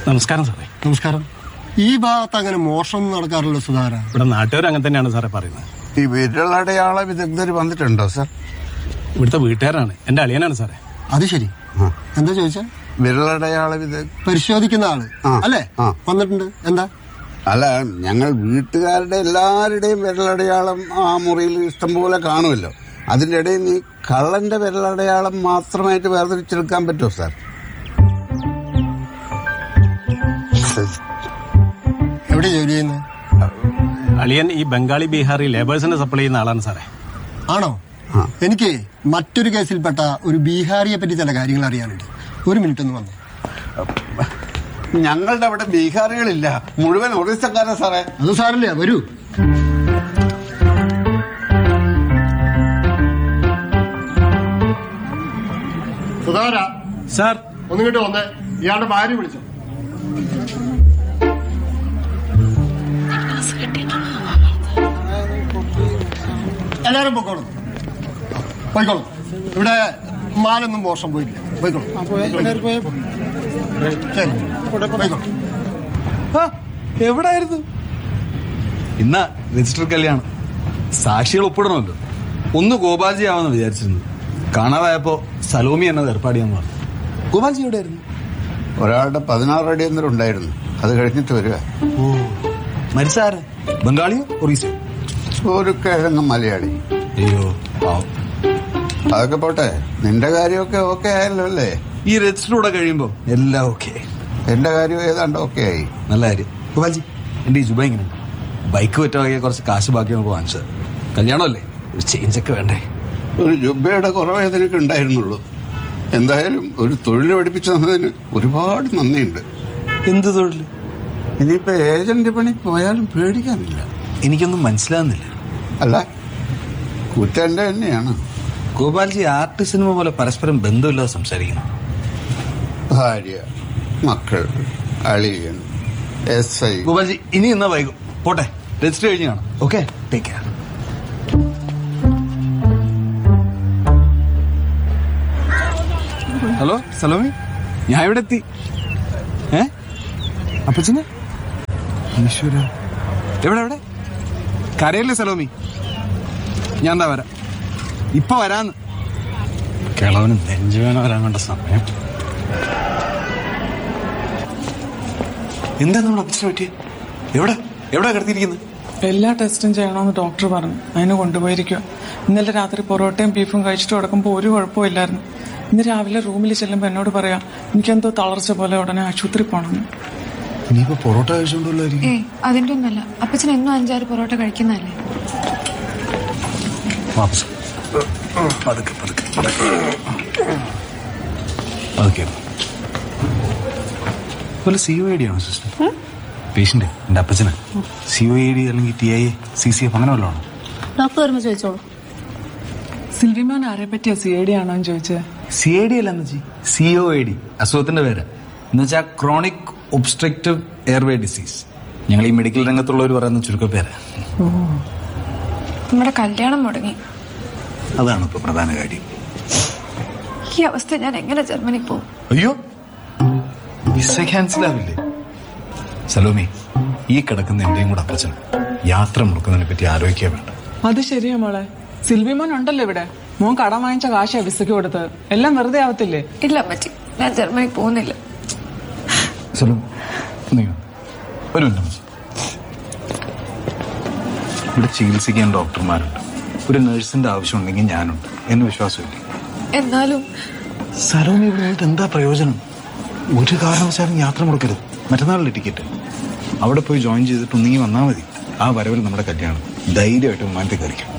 നമസ്കാരം സാറേ നമസ്കാരം ഈ ഭാഗത്ത് അങ്ങനെ മോഷണം നടക്കാറില്ല സുധാര ഇവിടെ നാട്ടുകാർ അങ്ങനെ തന്നെയാണ് സാറേ പറയുന്നത് ഈ വിരലടയാള വിദഗ്ധർ വന്നിട്ടുണ്ടോ സർ ഇവിടുത്തെ വീട്ടുകാരാണ് എന്റെ അളിയനാണ് സാറേ അത് ശരി എന്താ ചോദിച്ചാ വിരലടയാള വിദഗ്ധ പരിശോധിക്കുന്ന ആള് ആ, അല്ലേ ആ. വന്നിട്ടുണ്ട് എന്താ അല്ല ഞങ്ങൾ വീട്ടുകാരുടെ എല്ലാവരുടെയും വിരലടയാളം ആ മുറിയിൽ ഇഷ്ടംപോലെ കാണുമല്ലോ അതിന്റെ ഇടയിൽ നീ കള്ളന്റെ വിരലടയാളം മാത്രമായിട്ട് വേർതിരിച്ചെടുക്കാൻ പറ്റുമോ സാർ എവിടെ ജോലി ചെയ്യുന്നത് അളിയൻ ഈ ബംഗാളി ബീഹാറി ലേബേഴ്സിനെ സപ്ലൈ ചെയ്യുന്ന ആളാണ് സാറേ ആണോ ആ. എനിക്ക് മറ്റൊരു കേസിൽപ്പെട്ട ഒരു ബീഹാറിയെ പറ്റി ചില കാര്യങ്ങൾ അറിയാനുണ്ട് ഒരു മിനിറ്റ് ഒന്ന് വന്നു ഞങ്ങളുടെ അവിടെ ബീഹാറികളില്ല മുഴുവൻ ഒറീസക്കാരാ സാറേ അത് സാറില്ല വരൂ സുധാര സാർ ഒന്നിങ്ങോട്ട് വന്നേ ഇയാളുടെ ഭാര്യ വിളിച്ചോ എല്ലാരും പൊക്കോളും പോയിക്കോളും ഇവിടെ മാലൊന്നും മോശം പോയില്ല പോയിക്കോളും ശരി പോയിക്കോളും എവിടായിരുന്നു ഇന്ന രജിസ്റ്റർ കല്യാണം സാക്ഷികൾ ഒപ്പിടണമല്ലോ ഒന്ന് ഗോപാൽജി ആവാന്ന് വിചാരിച്ചിരുന്നു കാണാതായപ്പോ സലോമി എന്നത് ഏർപ്പാടിയാന്ന് പറഞ്ഞു ഗോപാൽജി എവിടെയായിരുന്നു ഒരാളുടെ പതിനാറ് അടിയന്തരം ഉണ്ടായിരുന്നു അത് കഴിഞ്ഞിട്ട് വരിക ഓ മരിച്ചാര് ബംഗാളിയോ ഒറീസയോ ഒരു കിഴങ്ങ് മലയാളി അയ്യോ പാവം അതൊക്കെ പോട്ടെ നിന്റെ കാര്യമൊക്കെ ഓക്കെ ആയല്ലോ അല്ലേ ഈ രജിസ്റ്ററൂടെ കഴിയുമ്പോ എല്ലാം ഓക്കെ എന്റെ കാര്യം ഏതാണ്ട് ഓക്കെ ആയി നല്ല കാര്യം ഗോപാൽജി എന്റെ ഈ ജുബ ഇങ്ങനെ ബൈക്ക് പറ്റുവാക്കിയ കുറച്ച് കാശ് ബാക്കി നമുക്ക് വാങ്ങിച്ചത് കല്യാണമല്ലേ ഒരു ചേഞ്ച് ഒക്കെ വേണ്ടേ ഒരു ജുബയുടെ കുറവേ നിനക്ക് ഉണ്ടായിരുന്നുള്ളൂ എന്തായാലും ഒരു തൊഴിൽ പഠിപ്പിച്ചു തന്നതിന് ഒരുപാട് നന്ദിയുണ്ട് എന്ത് തൊഴിൽ ഇനിയിപ്പോ ഏജന്റ് പണി പോയാലും പേടിക്കാനില്ല എനിക്കൊന്നും മനസ്സിലാകുന്നില്ല അല്ല കുറ്റം എന്റെ തന്നെയാണ് ഗോപാൽജി ആർട്ട് സിനിമ പോലെ പരസ്പരം ബന്ധമില്ലാതെ സംസാരിക്കണം ഭാര്യ മക്കൾ അളിയൻ എസ് ഐ ഗോപാൽജി ഇനി എന്നാ വൈകും പോട്ടെ രജിസ്റ്റർ കഴിഞ്ഞ് കാണാം okay take care hello Salomi ഞാൻ ഇവിടെ എത്തി ഏ അപ്പച്ചന് ഈശ്വര എവിടെ എവിടെ കരയല്ലേ സലോമി ഞാൻ എന്താ വരാം ഇപ്പൊ വരാന്ന് കിളവന് നെഞ്ചുവേന വരാൻ വേണ്ട സമയം എന്താ നമ്മുടെ അപ്പച്ചനെ പറ്റിയ എവിടെ എവിടെ കിടത്തിയിരിക്കുന്നത് എല്ലാ ടെസ്റ്റും ചെയ്യണമെന്ന് ഡോക്ടർ പറഞ്ഞു അതിന് കൊണ്ടുപോയിരിക്കുക ഇന്നലെ രാത്രി പൊറോട്ടയും ബീഫും കഴിച്ചിട്ട് കിടക്കുമ്പോൾ ഒരു കുഴപ്പമില്ലായിരുന്നു ഇന്ന് രാവിലെ റൂമിൽ ചെല്ലുമ്പോൾ എന്നോട് പറയാം എനിക്കെന്തോ തളർച്ച പോലെ ഉടനെ ആശുപത്രി പോകണമെന്ന് ഇനിയിപ്പോ പൊറോട്ട കഴിച്ചുകൊണ്ടുള്ളായിരിക്കും ഏയ് അതിന്റെ ഒന്നല്ല അപ്പച്ചൻ എന്നും അഞ്ചാറ് പൊറോട്ട കഴിക്കുന്നതല്ലേ വാപ്പസ് പതുക്കെ പതുക്കെ പതുക്കെ പോലെ സി ഒ ഐ ഡി ആണോ സിസ്റ്റർ പേഷ്യന്റ് എന്റെ അപ്പച്ചന് സി ഒ ഐ ഡി അല്ലെങ്കിൽ T I C C F അങ്ങനെ വല്ലതാണോ ഡോക്ടർ വരുമ്പോൾ ചോദിച്ചോളൂ സിൽവിമോൻ ആരെ പറ്റിയാ സി ഐ ഡി ആണോ എന്ന് ചോദിച്ചത് സി ഐ ഡി അല്ല എന്ന് സി ഒ ഐ ഡി അസുഖത്തിന്റെ പേര് എന്ന് വെച്ചാൽ ക്രോണിക് ഒബ്സ്ട്രക്റ്റീവ് എയർവേ ഡിസീസ് ഞങ്ങൾ ഈ മെഡിക്കൽ രംഗത്തുള്ളവർ പറയുന്ന ചുരുക്കപ്പേര് നമ്മുടെ കല്യാണം മുടങ്ങി അതാണ് ഇപ്പൊ പ്രധാന കാര്യം ഈ അവസ്ഥ ഞാൻ എങ്ങനെ ജർമ്മനി പോകും അയ്യോ വിസ ക്യാൻസൽ ആവില്ലേ സലോമി ഈ കിടക്കുന്ന എന്റെയും കൂടെ അപ്പച്ചൻ യാത്ര മുടക്കുന്നതിനെ പറ്റി ആലോചിക്കുക വേണ്ട അത് ശരിയാ മോളെ സിൽവിമോൻ ഉണ്ടല്ലോ ഇവിടെ മോൻ കടം വാങ്ങിച്ച കാശാ വിസയ്ക്ക് കൊടുത്തത് എല്ലാം വെറുതെ ആവത്തില്ലേ ഇല്ല അമ്മച്ചി ഞാൻ ജർമ്മനി പോകുന്നില്ല സലോ നീ വന്നോ. ഒരു മിനിറ്റ് അമ്മച്ചി. ഇവിടെ ചികിത്സിക്കാൻ ഡോക്ടർമാരുണ്ട് ഒരു നഴ്സിന്റെ ആവശ്യമുണ്ടെങ്കിൽ ഞാനുണ്ട് എന്ന് വിശ്വാസമില്ല എന്നാലും സലോമി ഇവിടെ നിന്നിട്ട് എന്താ പ്രയോജനം ഒരു കാരണവശാലും യാത്ര മുടക്കരുത് മറ്റന്നാളിലെ ടിക്കറ്റ് അവിടെ പോയി ജോയിൻ ചെയ്തിട്ട് ഒന്നെങ്കിൽ വന്നാൽ മതി ആ വരവിൽ നമ്മുടെ കല്യാണം ധൈര്യമായിട്ട് വിമാനത്തിൽ കയറിക്കും